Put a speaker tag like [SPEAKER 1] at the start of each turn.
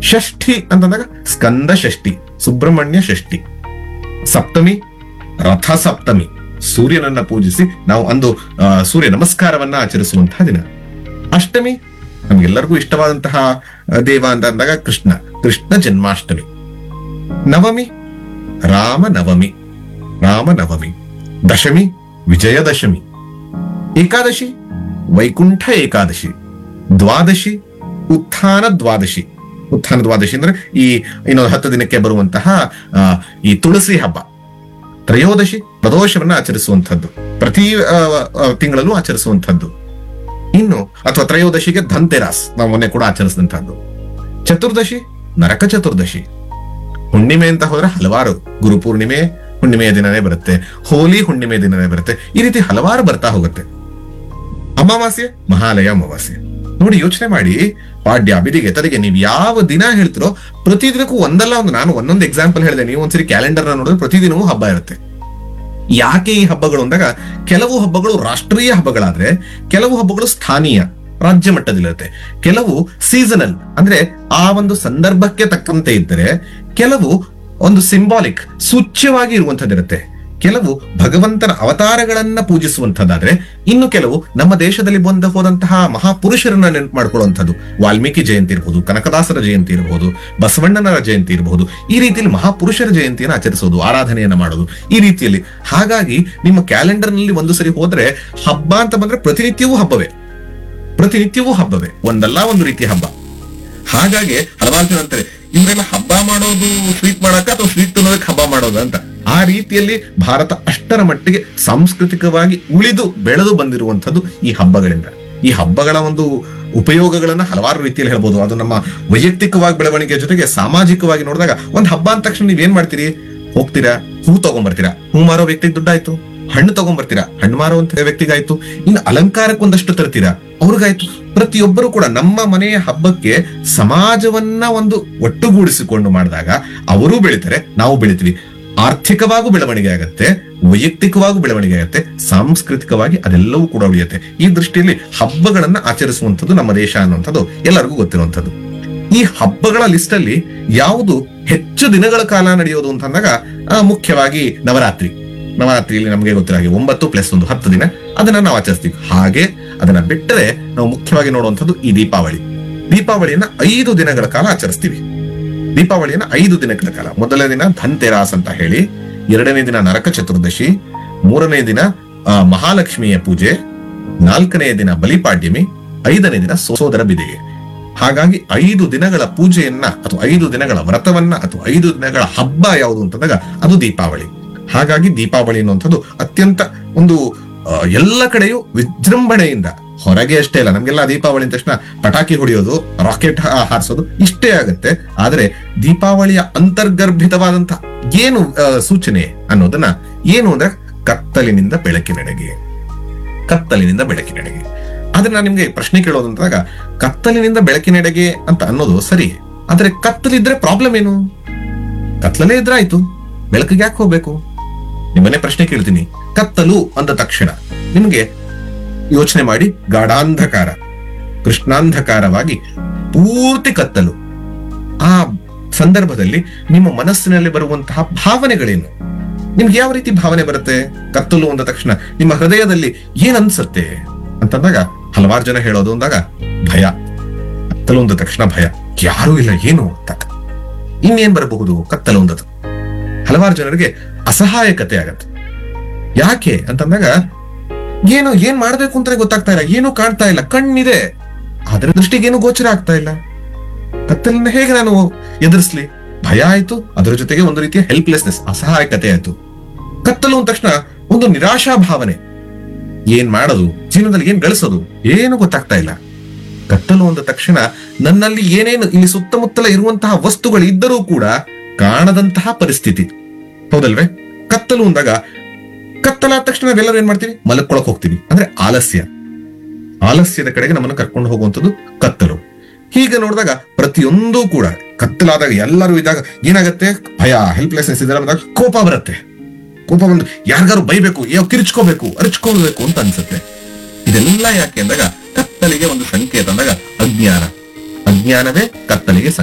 [SPEAKER 1] ಷಷ್ಠಿ ಅಂತಂದಾಗ ಸ್ಕಂದ ಷಷ್ಠಿ ಸುಬ್ರಹ್ಮಣ್ಯ ಷಷ್ಠಿ ಸಪ್ತಮಿ ರಥ ಸಪ್ತಮಿ ಸೂರ್ಯನನ್ನ ಪೂಜಿಸಿ ನಾವು ಅಂದು ಆ, ಸೂರ್ಯ ನಮಸ್ಕಾರವನ್ನ ಆಚರಿಸುವಂತಹ ದಿನ ಅಷ್ಟಮಿ ನಮ್ಗೆಲ್ಲರಿಗೂ ಇಷ್ಟವಾದಂತಹ ಆ, ದೇವ ಅಂತ ಅಂದಾಗ ಕೃಷ್ಣ ಕೃಷ್ಣ ಜನ್ಮಾಷ್ಟಮಿ ನವಮಿ ರಾಮ ನವಮಿ ರಾಮ ನವಮಿ ದಶಮಿ ವಿಜಯದಶಮಿ ಏಕಾದಶಿ ವೈಕುಂಠ ಏಕಾದಶಿ ದ್ವಾದಶಿ ಉತ್ಥಾನ ದ್ವಾದಶಿ ಉತ್ಥಾನ ದ್ವಾದಶಿ ಅಂದ್ರೆ ಈ ಇನ್ನೊಂದು ಹತ್ತು ದಿನಕ್ಕೆ ಬರುವಂತಹ ಆ, ಈ ತುಳಸಿ ಹಬ್ಬ ತ್ರಯೋದಶಿ ಪ್ರದೋಷವನ್ನ ಆಚರಿಸುವಂಥದ್ದು ಪ್ರತಿ ಆ, ಆ, ತಿಂಗಳಲ್ಲೂ ಆಚರಿಸುವಂಥದ್ದು ಇನ್ನು ಅಥವಾ ತ್ರಯೋದಶಿಗೆ ಧನ್ತೆರಾಸ್ ನಾವು ಮೊನ್ನೆ ಕೂಡ ಆಚರಿಸಿದಂತಹದ್ದು ಚತುರ್ದಶಿ ನರಕ ಚತುರ್ದಶಿ ಹುಣ್ಣಿಮೆ ಅಂತ ಹೋದ್ರೆ ಹಲವಾರು ಗುರು ಪೂರ್ಣಿಮೆ ಹುಣ್ಣಿಮೆಯ ದಿನನೇ ಬರುತ್ತೆ ಹೋಲಿ ಹುಣ್ಣಿಮೆ ದಿನನೇ ಬರುತ್ತೆ ಈ ರೀತಿ ಹಲವಾರು ಬರ್ತಾ ಹೋಗುತ್ತೆ ಅಮಾವಾಸ್ಯೆ ಮಹಾಲಯ ಅಮಾವಾಸ್ಯೆ ನೋಡಿ ಯೋಚನೆ ಮಾಡಿ ಪಾಡ್ಯ ಬಿದಿಗೆ ತದಿಗೆ ನೀವು ಯಾವ ದಿನ ಹೇಳ್ತಿರೋ ಪ್ರತಿದಿನಕ್ಕೂ ಒಂದಲ್ಲ ಒಂದು ನಾನು ಒಂದೊಂದು ಎಕ್ಸಾಂಪಲ್ ಹೇಳಿದೆ ನೀವು ಒಂದ್ಸರಿ ಕ್ಯಾಲೆಂಡರ್ ನೋಡಿದ್ರೆ ಪ್ರತಿದಿನವೂ ಹಬ್ಬ ಇರುತ್ತೆ ಯಾಕೆ ಈ ಹಬ್ಬಗಳು ಅಂದಾಗ ಕೆಲವು ಹಬ್ಬಗಳು ರಾಷ್ಟ್ರೀಯ ಹಬ್ಬಗಳಾದ್ರೆ ಕೆಲವು ಹಬ್ಬಗಳು ಸ್ಥಾನೀಯ ರಾಜ್ಯ ಮಟ್ಟದಲ್ಲಿರುತ್ತೆ ಕೆಲವು ಸೀಸನಲ್ ಅಂದ್ರೆ ಆ ಒಂದು ಸಂದರ್ಭಕ್ಕೆ ತಕ್ಕಂತೆ ಇದ್ದರೆ ಕೆಲವು ಒಂದು ಸಿಂಬಾಲಿಕ್ ಸೂಚ್ಯವಾಗಿ ಇರುವಂತದ್ದಿರುತ್ತೆ ಕೆಲವು ಭಗವಂತನ ಅವತಾರಗಳನ್ನ ಪೂಜಿಸುವಂತದ್ದಾದ್ರೆ ಇನ್ನು ಕೆಲವು ನಮ್ಮ ದೇಶದಲ್ಲಿ ಬಂದ ಹೋದಂತಹ ಮಹಾಪುರುಷರನ್ನ ನೆನಪು ಮಾಡ್ಕೊಳ್ಳುವಂಥದ್ದು ವಾಲ್ಮೀಕಿ ಜಯಂತಿ ಇರಬಹುದು ಕನಕದಾಸರ ಜಯಂತಿ ಇರಬಹುದು ಬಸವಣ್ಣನರ ಜಯಂತಿ ಇರಬಹುದು ಈ ರೀತಿಯಲ್ಲಿ ಮಹಾಪುರುಷರ ಜಯಂತಿಯನ್ನು ಆಚರಿಸೋದು ಆರಾಧನೆಯನ್ನ ಮಾಡೋದು ಈ ರೀತಿಯಲ್ಲಿ ಹಾಗಾಗಿ ನಿಮ್ಮ ಕ್ಯಾಲೆಂಡರ್ ನಲ್ಲಿ ಒಂದು ಸರಿ ಹೋದ್ರೆ ಹಬ್ಬ ಅಂತ ಬಂದ್ರೆ ಪ್ರತಿನಿತ್ಯವೂ ಹಬ್ಬವೇ ಪ್ರತಿನಿತ್ಯವೂ ಹಬ್ಬವೇ ಒಂದಲ್ಲ ಒಂದು ರೀತಿಯ ಹಬ್ಬ ಹಾಗಾಗಿ ಹಲವಾರು ಜನ ಅಂತಾರೆ ಇವರೆಲ್ಲ ಹಬ್ಬ ಮಾಡೋದು ಸ್ವೀಟ್ ಮಾಡಕ ಅಥವಾ ಸ್ವೀಟ್ ತಿನ್ನೋದಕ್ಕೆ ಹಬ್ಬ ಮಾಡೋದು ಅಂತ ಆ ರೀತಿಯಲ್ಲಿ ಭಾರತ ಅಷ್ಟರ ಮಟ್ಟಿಗೆ ಸಾಂಸ್ಕೃತಿಕವಾಗಿ ಉಳಿದು ಬೆಳೆದು ಬಂದಿರುವಂತದ್ದು ಈ ಹಬ್ಬಗಳಿಂದ ಈ ಹಬ್ಬಗಳ ಒಂದು ಉಪಯೋಗಗಳನ್ನ ಹಲವಾರು ರೀತಿಯಲ್ಲಿ ಹೇಳ್ಬೋದು ಅದು ನಮ್ಮ ವೈಯಕ್ತಿಕವಾಗಿ ಬೆಳವಣಿಗೆ ಜೊತೆಗೆ ಸಾಮಾಜಿಕವಾಗಿ ನೋಡಿದಾಗ ಒಂದು ಹಬ್ಬ ಅಂದ ತಕ್ಷಣ ನೀವೇನ್ ಮಾಡ್ತೀರಿ ಹೋಗ್ತೀರಾ ಹೂ ತಗೊಂಡ್ಬರ್ತೀರಾ ಹೂ ಮಾರೋ ವ್ಯಕ್ತಿಗೆ ದುಡ್ಡಾಯ್ತು ಹಣ್ಣು ತಗೊಂಡ್ಬರ್ತೀರಾ ಹಣ್ಣು ಮಾರುವಂತ ವ್ಯಕ್ತಿಗಾಯ್ತು ಇನ್ನು ಅಲಂಕಾರಕ್ಕೆ ಒಂದಷ್ಟು ತರ್ತೀರಾ ಅವ್ರಿಗಾಯ್ತು ಪ್ರತಿಯೊಬ್ಬರು ಕೂಡ ನಮ್ಮ ಮನೆಯ ಹಬ್ಬಕ್ಕೆ ಸಮಾಜವನ್ನ ಒಂದು ಒಟ್ಟುಗೂಡಿಸಿಕೊಂಡು ಮಾಡಿದಾಗ ಅವರೂ ಬೆಳಿತಾರೆ ನಾವು ಬೆಳಿತೀವಿ ಆರ್ಥಿಕವಾಗೂ ಬೆಳವಣಿಗೆ ಆಗತ್ತೆ ವೈಯಕ್ತಿಕವಾಗೂ ಬೆಳವಣಿಗೆ ಆಗತ್ತೆ ಸಾಂಸ್ಕೃತಿಕವಾಗಿ ಅದೆಲ್ಲವೂ ಕೂಡ ಉಳಿಯುತ್ತೆ ಈ ದೃಷ್ಟಿಯಲ್ಲಿ ಹಬ್ಬಗಳನ್ನ ಆಚರಿಸುವಂಥದ್ದು ನಮ್ಮ ದೇಶ ಅನ್ನುವಂಥದ್ದು ಎಲ್ಲರಿಗೂ ಗೊತ್ತಿರುವಂಥದ್ದು ಈ ಹಬ್ಬಗಳ ಲಿಸ್ಟ್ ಅಲ್ಲಿ ಯಾವುದು ಹೆಚ್ಚು ದಿನಗಳ ಕಾಲ ನಡೆಯೋದು ಅಂತಂದಾಗ ಆ, ಮುಖ್ಯವಾಗಿ ನವರಾತ್ರಿ ನವರಾತ್ರಿಯಲ್ಲಿ ನಮಗೆ ಗೊತ್ತಿರೋ ಹಾಗೆ ಒಂಬತ್ತು ಪ್ಲಸ್ ಒಂದು ಹತ್ತು ದಿನ ಅದನ್ನ ನಾವು ಆಚರಿಸ್ತೀವಿ ಹಾಗೆ ಅದನ್ನ ಬಿಟ್ಟರೆ ನಾವು ಮುಖ್ಯವಾಗಿ ನೋಡುವಂಥದ್ದು ಈ ದೀಪಾವಳಿ ದೀಪಾವಳಿಯನ್ನ ಐದು ದಿನಗಳ ಕಾಲ ಆಚರಿಸ್ತೀವಿ ದೀಪಾವಳಿಯನ್ನ ಐದು ದಿನಗಳ ಕಾಲ ಮೊದಲನೇ ದಿನ ಧನ್ತೆರಾಸ್ ಅಂತ ಹೇಳಿ ಎರಡನೇ ದಿನ ನರಕ ಚತುರ್ದಶಿ ಮೂರನೇ ದಿನ ಆ, ಮಹಾಲಕ್ಷ್ಮಿಯ ಪೂಜೆ ನಾಲ್ಕನೆಯ ದಿನ ಬಲಿಪಾಡ್ಯಮಿ ಐದನೇ ದಿನ ಸೋದರ ಬಿದಿಗೆ ಹಾಗಾಗಿ ಐದು ದಿನಗಳ ಪೂಜೆಯನ್ನ ಅಥವಾ ಐದು ದಿನಗಳ ವ್ರತವನ್ನ ಅಥವಾ ಐದು ದಿನಗಳ ಹಬ್ಬ ಯಾವುದು ಅಂತಂದಾಗ ಅದು ದೀಪಾವಳಿ ಹಾಗಾಗಿ ದೀಪಾವಳಿ ಅನ್ನುವಂಥದ್ದು ಅತ್ಯಂತ ಒಂದು ಆ, ಎಲ್ಲ ಕಡೆಯೂ ವಿಜೃಂಭಣೆಯಿಂದ ಹೊರಗೆ ಅಷ್ಟೇ ಇಲ್ಲ ನಮ್ಗೆಲ್ಲ ದೀಪಾವಳಿ ಅಂದ ತಕ್ಷಣ ಪಟಾಕಿ ಹೊಡೆಯೋದು ರಾಕೆಟ್ ಹಾರಿಸೋದು ಇಷ್ಟೇ ಆಗುತ್ತೆ ಆದ್ರೆ ದೀಪಾವಳಿಯ ಅಂತರ್ಗರ್ಭಿತವಾದಂತಹ ಏನು ಆ, ಸೂಚನೆ ಅನ್ನೋದನ್ನ ಏನು ಅಂದ್ರೆ ಕತ್ತಲಿನಿಂದ ಬೆಳಕಿನೆಡೆಗೆ ಕತ್ತಲಿನಿಂದ ಬೆಳಕಿನೆಡೆಗೆ ಆದ್ರೆ ನಾನು ನಿಮ್ಗೆ ಪ್ರಶ್ನೆ ಕೇಳೋದು ಅಂದಾಗ ಕತ್ತಲಿನಿಂದ ಬೆಳಕಿನೆಡೆಗೆ ಅಂತ ಅನ್ನೋದು ಸರಿ ಆದ್ರೆ ಕತ್ತಲಿದ್ರೆ ಪ್ರಾಬ್ಲಮ್ ಏನು ಕತ್ತಲೇ ಇದ್ರೆ ಆಯ್ತು ಬೆಳಕಿಗೆ ಯಾಕೆ ಹೋಗ್ಬೇಕು ನಿಮ್ಮನೆ ಪ್ರಶ್ನೆ ಕೇಳ್ತೀನಿ ಕತ್ತಲು ಅಂದ ತಕ್ಷಣ ನಿಮ್ಗೆ ಯೋಚನೆ ಮಾಡಿ ಗಾಢಾಂಧಕಾರ ಕೃಷ್ಣಾಂಧಕಾರವಾಗಿ ಪೂರ್ತಿ ಕತ್ತಲು ಆ ಸಂದರ್ಭದಲ್ಲಿ ನಿಮ್ಮ ಮನಸ್ಸಿನಲ್ಲಿ ಬರುವಂತಹ ಭಾವನೆಗಳೇನು ನಿಮ್ಗೆ ಯಾವ ರೀತಿ ಭಾವನೆ ಬರುತ್ತೆ ಕತ್ತಲು ಅಂದ ತಕ್ಷಣ ನಿಮ್ಮ ಹೃದಯದಲ್ಲಿ ಏನ್ ಅನ್ಸತ್ತೆ ಅಂತಂದಾಗ ಹಲವಾರು ಜನ ಹೇಳೋದು ಅಂದಾಗ ಭಯ ಕತ್ತಲು ಅಂದ ತಕ್ಷಣ ಭಯ ಯಾರೂ ಇಲ್ಲ ಏನು ಅಂತ ಇನ್ನೇನ್ ಬರಬಹುದು ಕತ್ತಲು ಅಂದದ್ದು ಹಲವಾರು ಜನರಿಗೆ ಅಸಹಾಯಕತೆ ಆಗತ್ತೆ ಯಾಕೆ ಅಂತಂದಾಗ ಏನು ಏನ್ ಮಾಡ್ಬೇಕು ಅಂತ ಗೊತ್ತಾಗ್ತಾ ಇಲ್ಲ ಏನು ಕಾಣ್ತಾ ಇಲ್ಲ ಕಣ್ಣಿದೆ ಆದ್ರೆ ದೃಷ್ಟಿಗೆ ಏನು ಗೋಚರ ಆಗ್ತಾ ಇಲ್ಲ ಕತ್ತಲನ್ನ ಹೇಗೆ ನಾನು ಎದುರಿಸ್ಲಿ ಭಯ ಆಯ್ತು ಅದರ ಜೊತೆಗೆ ಒಂದು ರೀತಿಯ ಹೆಲ್ಪ್ಲೆಸ್ನೆಸ್ ಅಸಹಾಯಕತೆ ಆಯ್ತು ಕತ್ತಲು ಅಂದ ತಕ್ಷಣ ಒಂದು ನಿರಾಶಾ ಭಾವನೆ ಏನ್ ಮಾಡೋದು ಜೀವನದಲ್ಲಿ ಏನ್ ಗಳಿಸೋದು ಏನು ಗೊತ್ತಾಗ್ತಾ ಇಲ್ಲ ಕತ್ತಲು ಅಂದ ತಕ್ಷಣ ನನ್ನಲ್ಲಿ ಏನೇನು ಇಲ್ಲಿ ಸುತ್ತಮುತ್ತಲ ಇರುವಂತಹ ವಸ್ತುಗಳು ಇದ್ದರೂ ಕೂಡ ಕಾಣದಂತಹ ಪರಿಸ್ಥಿತಿ ಹೌದಲ್ವೇ ಕತ್ತಲು ಅಂದಾಗ ಕತ್ತಲಾದ ತಕ್ಷಣ ನಾವೆಲ್ಲರೂ ಏನ್ ಮಾಡ್ತೀವಿ ಮಲಕ್ಕೊಳಕ್ ಹೋಗ್ತೀವಿ ಅಂದ್ರೆ ಆಲಸ್ಯ ಆಲಸ್ಯದ ಕಡೆಗೆ ನಮ್ಮನ್ನು ಕರ್ಕೊಂಡು ಹೋಗುವಂಥದ್ದು ಕತ್ತಲು ಹೀಗೆ ನೋಡಿದಾಗ ಪ್ರತಿಯೊಂದು ಕೂಡ ಕತ್ತಲಾದಾಗ ಎಲ್ಲರೂ ಇದ್ದಾಗ ಏನಾಗತ್ತೆ ಭಯ ಹೆಲ್ಪ್ಲೆಸ್ನೆಸ್ ಇದೆಲ್ಲ ಬಂದಾಗ ಕೋಪ ಬರುತ್ತೆ ಕೋಪ ಬಂದು ಯಾರಿಗಾರು ಬೈಬೇಕು ಯಾವ ಕಿರ್ಚ್ಕೋಬೇಕು ಅರ್ಚ್ಕೋಬೇಕು ಅಂತ ಅನ್ಸುತ್ತೆ ಇದೆಲ್ಲ ಯಾಕೆ ಅಂದಾಗ ಕತ್ತಲಿಗೆ ಒಂದು ಸಂಕೇತ ಅಂದಾಗ ಅಜ್ಞಾನ ಅಜ್ಞಾನವೇ ಕತ್ತಲಿಗೆ